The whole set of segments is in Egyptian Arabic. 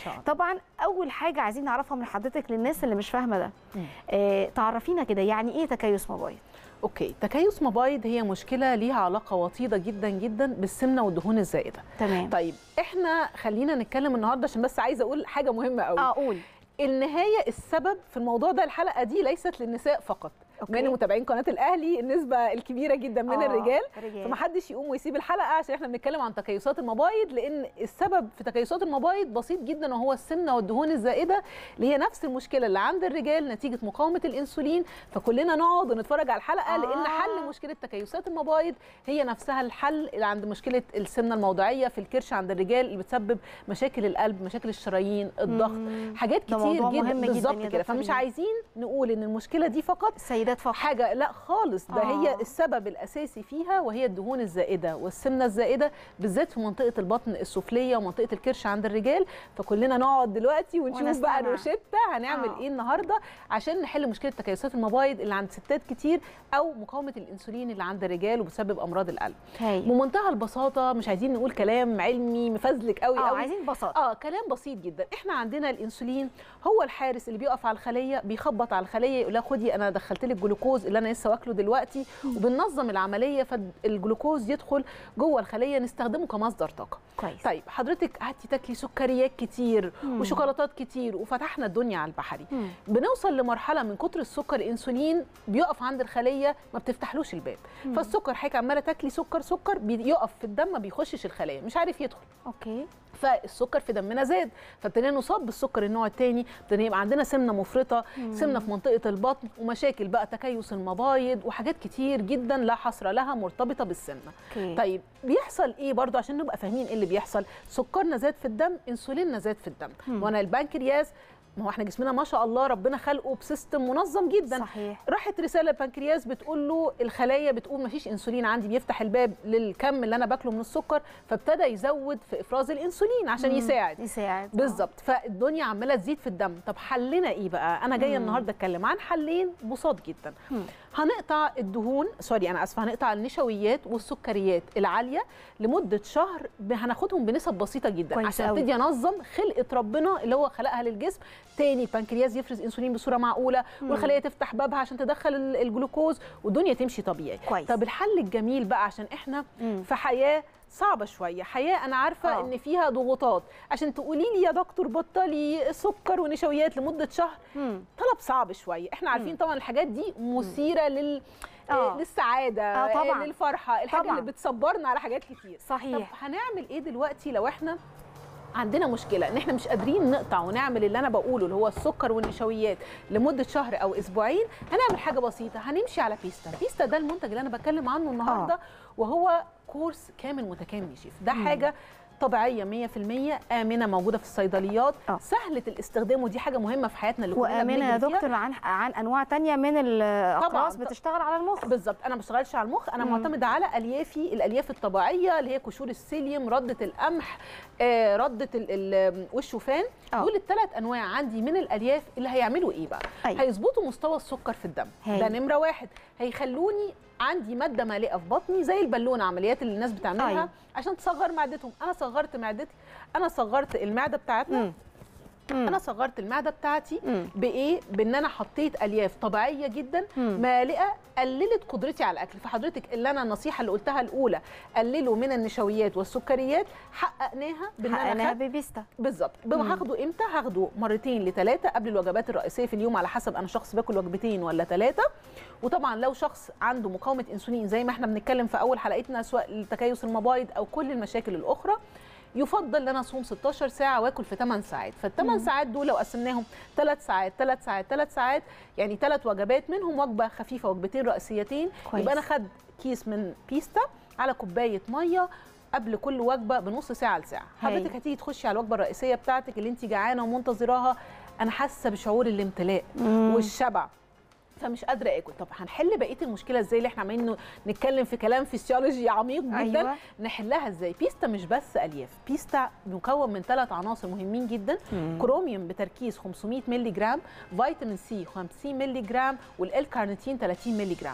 شاء الله طبعا اول حاجه عايزين نعرفها من حضرتك للناس اللي مش فاهمه ده مم. آه تعرفينا كده يعني ايه تكيس مبايض اوكي تكيس مبايض هي مشكله ليها علاقه وطيده جدا جدا بالسمنه والدهون الزائده تمام طيب احنا خلينا نتكلم النهارده عشان بس عايزه اقول حاجه مهمه قوي اه قول النهايه السبب في الموضوع ده الحلقه دي ليست للنساء فقط أوكي. من متابعين قناه الاهلي النسبه الكبيره جدا من آه، الرجال رجال. فمحدش يقوم ويسيب الحلقه عشان احنا بنتكلم عن تكيسات المبايض لان السبب في تكيسات المبايض بسيط جدا وهو السمنه والدهون الزائده اللي هي نفس المشكله اللي عند الرجال نتيجه مقاومه الانسولين فكلنا نقعد ونتفرج على الحلقه آه. لان حل مشكله تكيسات المبايض هي نفسها الحل اللي عند مشكله السمنه الموضعيه في الكرش عند الرجال اللي بتسبب مشاكل القلب مشاكل الشرايين الضغط مم. حاجات ده كتير موضوع مهم جدا جداً بالظبط يا كده دكتور فمش لينا. عايزين نقول ان المشكله دي فقط السيدات فقط حاجه لا خالص ده آه. هي السبب الاساسي فيها وهي الدهون الزائده والسمنه الزائده بالذات في منطقه البطن السفليه ومنطقه الكرش عند الرجال فكلنا نقعد دلوقتي ونشوف ونستمع. بقى روشته هنعمل آه. ايه النهارده عشان نحل مشكله تكيسات المبايض اللي عند ستات كتير او مقاومه الانسولين اللي عند الرجال وبسبب امراض القلب هاي بمنتهى البساطه مش عايزين نقول كلام علمي مفزلك قوي اه قوي عايزين بساطه اه كلام بسيط جدا احنا عندنا الانسولين هو الحارس اللي بيقف على الخليه بيخبط على الخليه يقول لها خدي انا دخلت لك جلوكوز اللي انا لسه واكله دلوقتي وبننظم العمليه فالجلوكوز يدخل جوه الخليه نستخدمه كمصدر طاقه كويس طيب حضرتك قعدتي تاكلي سكريات كتير مم. وشوكولاتات كتير وفتحنا الدنيا على البحري مم. بنوصل لمرحله من كتر السكر الانسولين بيقف عند الخليه ما بتفتحلوش الباب مم. فالسكر حضرتك عماله تاكلي سكر سكر بيقف في الدم ما بيخشش الخلايا مش عارف يدخل اوكي فالسكر في دمنا زاد فابتدينا نصاب بالسكر النوع الثاني ابتدينا يبقى عندنا سمنه مفرطه سمنه في منطقه البطن ومشاكل بقى تكيس المبايض وحاجات كتير جدا لا حصر لها مرتبطه بالسمنه اوكي طيب بيحصل ايه برضو عشان نبقى فاهمين ايه اللي بيحصل سكرنا زاد في الدم انسوليننا زاد في الدم مم. وانا البنكرياس ما هو احنا جسمنا ما شاء الله ربنا خلقه بسيستم منظم جدا صحيح راحت رساله البنكرياس بتقول له الخلايا بتقول مفيش انسولين عندي بيفتح الباب للكم اللي انا باكله من السكر فابتدى يزود في افراز الانسولين عشان مم. يساعد يساعد آه. بالظبط فالدنيا عماله تزيد في الدم طب حلنا ايه بقى انا جايه مم. النهارده اتكلم عن حلين بساط جدا مم. هنقطع الدهون سوري انا اسفه هنقطع النشويات والسكريات العاليه لمده شهر ب- هناخدهم بنسب بسيطه جدا كويس عشان أوي. ابتدي انظم خلقه ربنا اللي هو خلقها للجسم تاني البنكرياس يفرز انسولين بصوره معقوله مم. والخليه تفتح بابها عشان تدخل ال- الجلوكوز والدنيا تمشي طبيعي كويس. طب الحل الجميل بقى عشان احنا مم. في حياه صعبه شويه حياه انا عارفه آه. ان فيها ضغوطات عشان تقولي لي يا دكتور بطلي سكر ونشويات لمده شهر مم. طلب صعب شويه احنا عارفين طبعا الحاجات دي مثيره لل آه. آه. للسعاده آه، طبعاً. للفرحه الحاجه طبعاً. اللي بتصبرنا على حاجات كتير طب صحيح هنعمل ايه دلوقتي لو احنا عندنا مشكله ان احنا مش قادرين نقطع ونعمل اللي انا بقوله اللي هو السكر والنشويات لمده شهر او اسبوعين هنعمل حاجه بسيطه هنمشي على بيستا بيستا ده المنتج اللي انا بتكلم عنه النهارده آه. وهو كورس كامل متكامل يا شيف ده مم. حاجه طبيعيه 100% امنه موجوده في الصيدليات آه. سهله الاستخدام ودي حاجه مهمه في حياتنا اللي كلنا وامنه يا بنجري فيها. دكتور عن عن انواع تانية من الاقراص طبعاً. بتشتغل على المخ بالظبط انا ما بشتغلش على المخ انا مم. معتمده على اليافي الالياف الطبيعيه اللي هي قشور السيليوم رده القمح آه، رده ال- ال- والشوفان آه. دول الثلاث انواع عندي من الالياف اللي هيعملوا ايه بقى أيوة. هيظبطوا مستوى السكر في الدم هاي. ده نمره واحد هيخلوني عندي ماده مالئه في بطني زي البالونه عمليات اللي الناس بتعملها أيوة. عشان تصغر معدتهم انا صغرت معدتي انا صغرت المعده بتاعتنا مم. مم. انا صغرت المعده بتاعتي مم. بايه بان انا حطيت الياف طبيعيه جدا مم. مالئه قللت قدرتي على الاكل فحضرتك اللي انا النصيحه اللي قلتها الاولى قللوا من النشويات والسكريات حققناها بان انا حقناها خدت ببيستا بالظبط مم. هاخده امتى هاخده مرتين لثلاثه قبل الوجبات الرئيسيه في اليوم على حسب انا شخص باكل وجبتين ولا ثلاثه وطبعا لو شخص عنده مقاومه انسولين زي ما احنا بنتكلم في اول حلقتنا سواء لتكيس المبايض او كل المشاكل الاخرى يفضل ان انا اصوم 16 ساعه واكل في 8 ساعات فالثمان ساعات دول لو قسمناهم 3 ساعات 3 ساعات 3 ساعات يعني ثلاث وجبات منهم وجبه خفيفه وجبتين رئيسيتين كويس. يبقى انا خد كيس من بيستا على كوبايه ميه قبل كل وجبه بنص ساعه لساعه هاي. حضرتك هتيجي تخشي على الوجبه الرئيسيه بتاعتك اللي انت جعانه ومنتظراها انا حاسه بشعور الامتلاء مم. والشبع فمش قادره اكل طب هنحل بقيه المشكله ازاي اللي احنا عمالين نتكلم في كلام فيسيولوجي عميق جدا أيوة. نحلها ازاي بيستا مش بس الياف بيستا مكون من ثلاث عناصر مهمين جدا مم. كروميوم بتركيز 500 مللي جرام فيتامين سي 50 مللي جرام والال كارنيتين 30 مللي جرام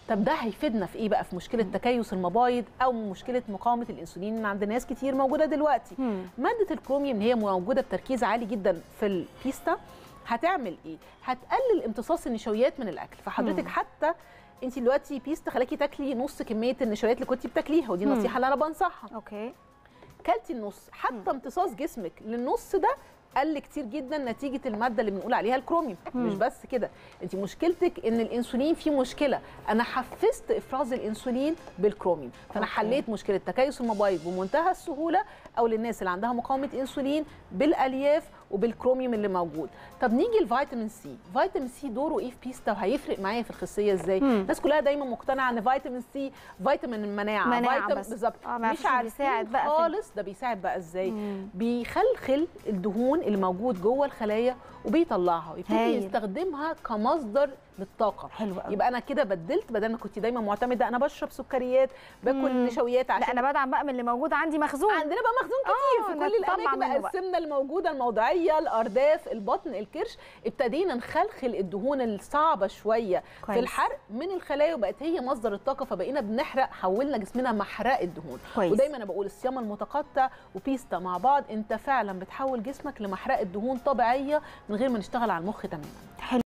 طب ده هيفيدنا في ايه بقى في مشكله تكيس المبايض او مشكله مقاومه الانسولين اللي عند ناس كتير موجوده دلوقتي مم. ماده الكروميوم اللي هي موجوده بتركيز عالي جدا في البيستا هتعمل ايه هتقلل امتصاص النشويات من الاكل فحضرتك مم. حتى انت دلوقتي بيستا خلاكي تاكلي نص كميه النشويات اللي كنتي بتاكليها ودي مم. النصيحه اللي انا بنصحها اوكي كلتي النص حتى امتصاص جسمك للنص ده قل كتير جدا نتيجه الماده اللي بنقول عليها الكروميوم مم. مش بس كده انت مشكلتك ان الانسولين فيه مشكله انا حفزت افراز الانسولين بالكروميوم فانا أوكي. حليت مشكله تكيس المبايض بمنتهى السهوله او للناس اللي عندها مقاومه انسولين بالالياف وبالكروميوم اللي موجود طب نيجي لفيتامين سي فيتامين سي دوره ايه في بيستا وهيفرق معايا في الخصيه ازاي مم. الناس كلها دايما مقتنعه ان فيتامين سي فيتامين المناعه مناعة فيتامين بس. بالظبط آه، ما مش يعرفوش بيساعد عارفين بقى في- خالص ده بيساعد بقى ازاي مم. بيخلخل الدهون اللي موجود جوه الخلايا وبيطلعها ويبتدي هايل. يستخدمها كمصدر للطاقه حلو قوي يبقى انا كده بدلت بدل ما كنت دايما معتمده انا بشرب سكريات باكل مم. نشويات لا عشان انا بدعم بقى من اللي موجود عندي مخزون عندنا بقى مخزون كتير آه، في كل نطلع الاماكن منه بقى بقى. السمنه الموجوده الموضعيه الارداف البطن الكرش ابتدينا نخلخل الدهون الصعبه شويه كويس. في الحرق من الخلايا وبقت هي مصدر الطاقه فبقينا بنحرق حولنا جسمنا محرق الدهون كويس. ودايما انا بقول الصيام المتقطع وبيستا مع بعض انت فعلا بتحول جسمك لمحرقه دهون طبيعيه من غير ما نشتغل على المخ تماما حلو